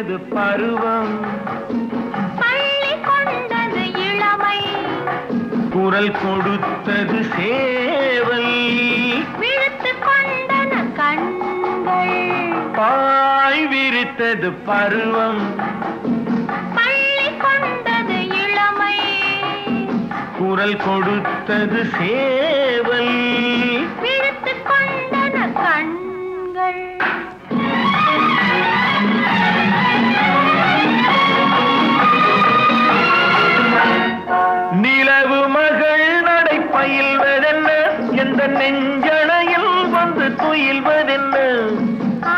விரித்தது பருவம் பள்ளி கொண்டது இளமை குரல் கொடுத்தது சேவல் விழுத்து கொண்டன கண்கள் பாய் விரித்தது பருவம் பள்ளி கொண்டது இளமை குரல் கொடுத்தது சேவல் விழுத்து கொண்டன கண்கள் நிலவு மகள் நடை பயில்வதென்ன எந்த நெஞ்சணையில் வந்து துயில்வதென்ன ஆ,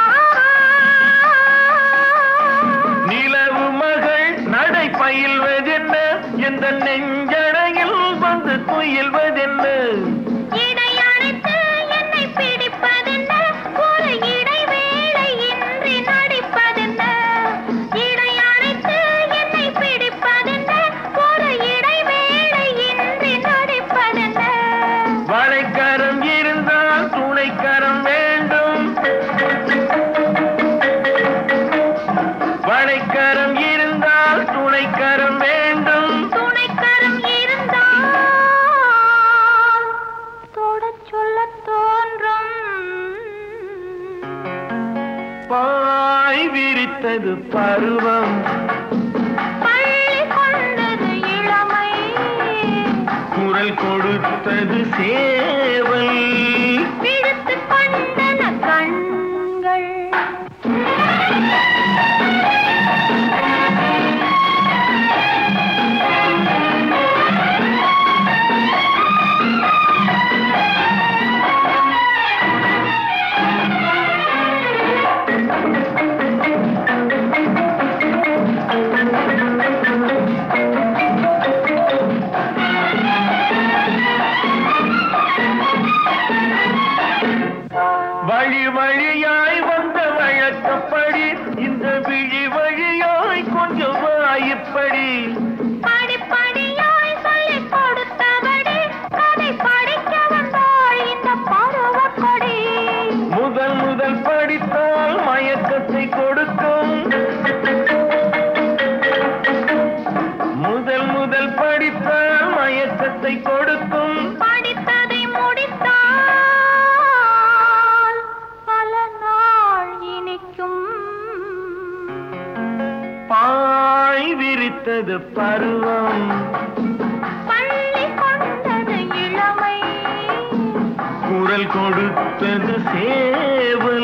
நிலவு மகள் நடை பயில்வதென்ன எந்த நெஞ்சணையில் வந்து துயில்வதென்ன இடை அணைத்து என்னை பிடிப்பதென்ன ஒரு இடைவேளை இன்றி நடிப்பதென்ன இடை அணைத்து என்னை பிடிப்பதென்ன ஒரு இடைவேளை இன்றி நடிப்பதென்ன வளைக்கரம் இருந்தால் துணைக்கரம் வேண்டும் வளைக்கரம் இருந்தால் துணைக்கரம் வேண்டும் துணைக்கரம் இருந்தால் தொடச் சொல்லத் தோன்றும் பாய் விரித்தது பருவம் பள்ளி கொண்டது இளமை குரல் கொடுத்தது சேவல் விழுத்து கொண்டன கண்கள் வழி வழியாய் வந்த வழக்கப்படி இந்த விழி வழியாய் கொஞ்சம் வாயிப்படி படிப்படியாய் சொல்லிக் கொடுத்தபடி கதை படிக்க வந்தாள் இந்த பருவக் கொடி முதல் முதல் படித்தால் மயக்கத்தை கொடுக்கும் முதல் முதல் படித்தால் மயக்கத்தை கொடுக்கும் படித்ததை முடித்தால் பல நாள் இனிக்கும் பாய் விரித்தது பருவம் பள்ளி கொண்டது இளமை குரல் கொடுத்தது சேவல்